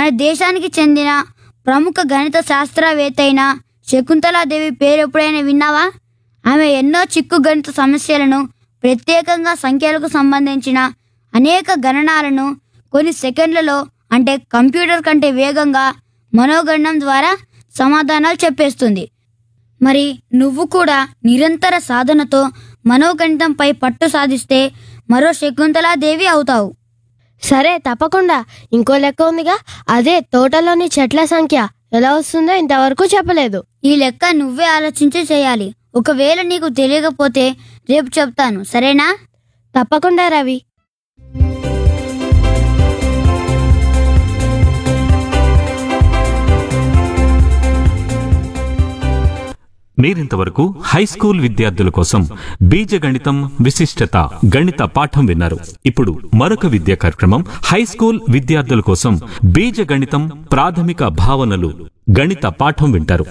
మన దేశానికి చెందిన ప్రముఖ గణిత శాస్త్రవేత్త అయిన శకుంతలాదేవి పేరు ఎప్పుడైనా విన్నావా ఆమె ఎన్నో చిక్కు గణిత సమస్యలను ప్రత్యేకంగా సంఖ్యలకు సంబంధించిన అనేక గణనాలను కొన్ని సెకండ్లలో అంటే కంప్యూటర్ కంటే వేగంగా మనోగణనం ద్వారా సమాధానాలు చెప్పేస్తుంది మరి నువ్వు కూడా నిరంతర సాధనతో మనోగణితంపై పట్టు సాధిస్తే మరో శకుంతలాదేవి అవుతావు సరే తప్పకుండా ఇంకో లెక్క ఉందిగా అదే తోటలోని చెట్ల సంఖ్య ఎలా వస్తుందో ఇంతవరకు చెప్పలేదు ఈ లెక్క నువ్వే ఆలోచించి చేయాలి ఒకవేళ నీకు తెలియకపోతే రేపు చెప్తాను సరేనా తప్పకుండా రవి మీరింతవరకు హై స్కూల్ విద్యార్థుల కోసం బీజగణితం విశిష్టత గణిత పాఠం విన్నారు ఇప్పుడు మరొక విద్యా కార్యక్రమం హై స్కూల్ విద్యార్థుల కోసం బీజగణితం ప్రాథమిక భావనలు గణిత పాఠం వింటారు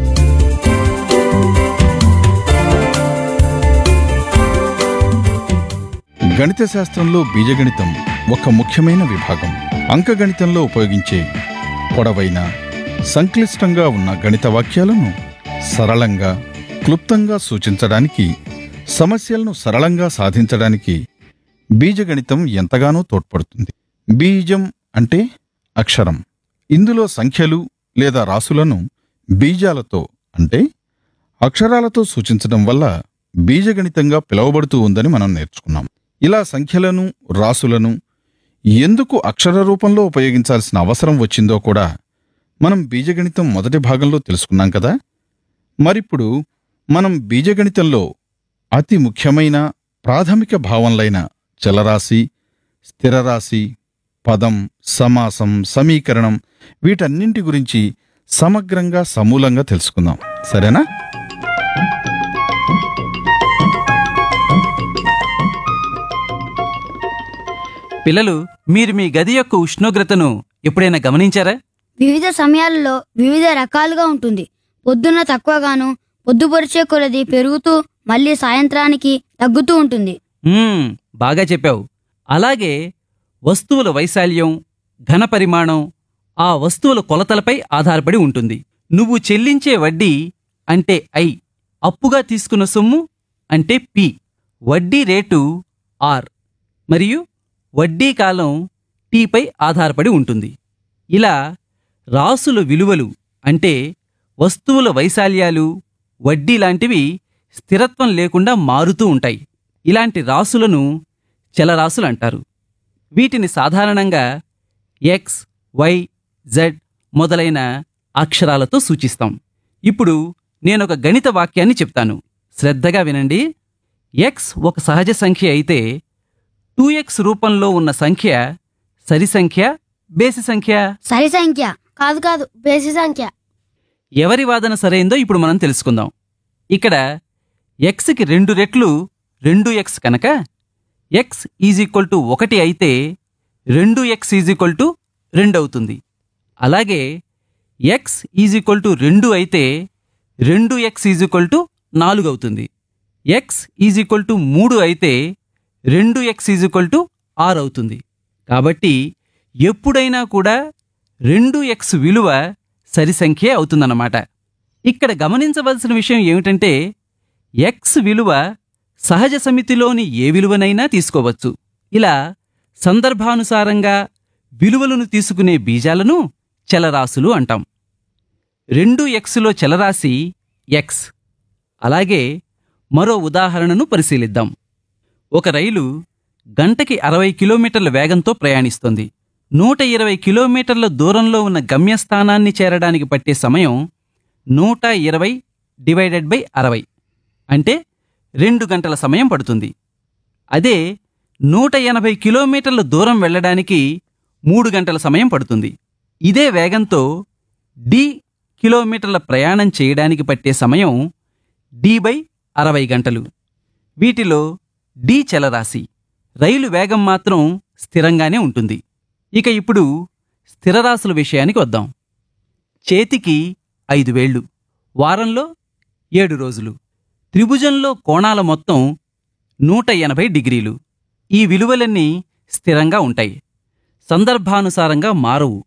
గణిత శాస్త్రంలో బీజగణితం ఒక ముఖ్యమైన విభాగం అంకగణితంలో ఉపయోగించే పొడవైన సంక్లిష్టంగా ఉన్న గణిత వాక్యాలను సరళంగా క్లుప్తంగా సూచించడానికి సమస్యలను సరళంగా సాధించడానికి బీజగణితం ఎంతగానో తోడ్పడుతుంది బీజం అంటే అక్షరం ఇందులో సంఖ్యలు లేదా రాసులను బీజాలతో అంటే అక్షరాలతో సూచించడం వల్ల బీజగణితంగా పిలువబడుతూ ఉందని మనం నేర్చుకున్నాం ఇలా సంఖ్యలను రాసులను ఎందుకు అక్షర రూపంలో ఉపయోగించాల్సిన అవసరం వచ్చిందో కూడా మనం బీజగణితం మొదటి భాగంలో తెలుసుకున్నాం కదా మరిప్పుడు మనం బీజగణితంలో అతి ముఖ్యమైన ప్రాథమిక భావనలైన చలరాశి స్థిరరాశి పదం సమాసం సమీకరణం వీటన్నింటి గురించి సమగ్రంగా సమూలంగా తెలుసుకుందాం సరేనా పిల్లలు మీరు మీ గది యొక్క ఉష్ణోగ్రతను ఎప్పుడైనా గమనించారా వివిధ సమయాలలో వివిధ రకాలుగా ఉంటుంది పొద్దున్న తక్కువగాను పొద్దుపరిచే కొలది పెరుగుతూ మళ్ళీ సాయంత్రానికి తగ్గుతూ ఉంటుంది మ్మ్, బాగా చెప్పావు అలాగే వస్తువుల వైశాల్యం ఘన పరిమాణం ఆ వస్తువుల కొలతలపై ఆధారపడి ఉంటుంది నువ్వు చెల్లించే వడ్డీ అంటే ఐ అప్పుగా తీసుకున్న సొమ్ము అంటే పి వడ్డీ రేటు ఆర్ మరియు వడ్డీ కాలం టీపై ఆధారపడి ఉంటుంది ఇలా రాసుల విలువలు అంటే వస్తువుల వైశాల్యాలు వడ్డీ లాంటివి స్థిరత్వం లేకుండా మారుతూ ఉంటాయి ఇలాంటి రాసులను చలరాసులు అంటారు వీటిని సాధారణంగా ఎక్స్ వై జెడ్ మొదలైన అక్షరాలతో సూచిస్తాం ఇప్పుడు నేనొక గణిత వాక్యాన్ని చెప్తాను శ్రద్ధగా వినండి ఎక్స్ ఒక సహజ సంఖ్య అయితే టూ ఎక్స్ రూపంలో ఉన్న సంఖ్య సరి సంఖ్య బేసి సంఖ్య సరి సంఖ్య కాదు కాదు బేసి సంఖ్య ఎవరి వాదన సరైందో ఇప్పుడు మనం తెలుసుకుందాం ఇక్కడ ఎక్స్కి రెండు రెట్లు రెండు ఎక్స్ కనుక ఎక్స్ ఈజ్ ఈక్వల్ టు ఒకటి అయితే రెండు ఎక్స్ ఈజ్ ఈక్వల్ టు రెండు అవుతుంది అలాగే ఎక్స్ ఈజ్ ఈక్వల్ టు రెండు అయితే రెండు ఎక్స్ ఈజ్ ఈక్వల్ టు నాలుగు అవుతుంది ఎక్స్ ఈజ్ ఈక్వల్ టు మూడు అయితే రెండు ఎక్స్ ఈజ్ ఈక్వల్ టు ఆరు అవుతుంది కాబట్టి ఎప్పుడైనా కూడా రెండు ఎక్స్ విలువ సరి సంఖ్యే అవుతుందన్నమాట ఇక్కడ గమనించవలసిన విషయం ఏమిటంటే ఎక్స్ విలువ సహజ సమితిలోని ఏ విలువనైనా తీసుకోవచ్చు ఇలా సందర్భానుసారంగా విలువలను తీసుకునే బీజాలను చలరాశులు అంటాం రెండు ఎక్స్లో చలరాశి ఎక్స్ అలాగే మరో ఉదాహరణను పరిశీలిద్దాం ఒక రైలు గంటకి అరవై కిలోమీటర్ల వేగంతో ప్రయాణిస్తోంది నూట ఇరవై కిలోమీటర్ల దూరంలో ఉన్న గమ్యస్థానాన్ని చేరడానికి పట్టే సమయం నూట ఇరవై డివైడెడ్ బై అరవై అంటే రెండు గంటల సమయం పడుతుంది అదే నూట ఎనభై కిలోమీటర్ల దూరం వెళ్ళడానికి మూడు గంటల సమయం పడుతుంది ఇదే వేగంతో డి కిలోమీటర్ల ప్రయాణం చేయడానికి పట్టే సమయం డి బై అరవై గంటలు వీటిలో డి చలరాశి రైలు వేగం మాత్రం స్థిరంగానే ఉంటుంది ఇక ఇప్పుడు స్థిరరాశుల విషయానికి వద్దాం చేతికి ఐదు వేళ్ళు వారంలో ఏడు రోజులు త్రిభుజంలో కోణాల మొత్తం నూట ఎనభై డిగ్రీలు ఈ విలువలన్నీ స్థిరంగా ఉంటాయి సందర్భానుసారంగా మారవు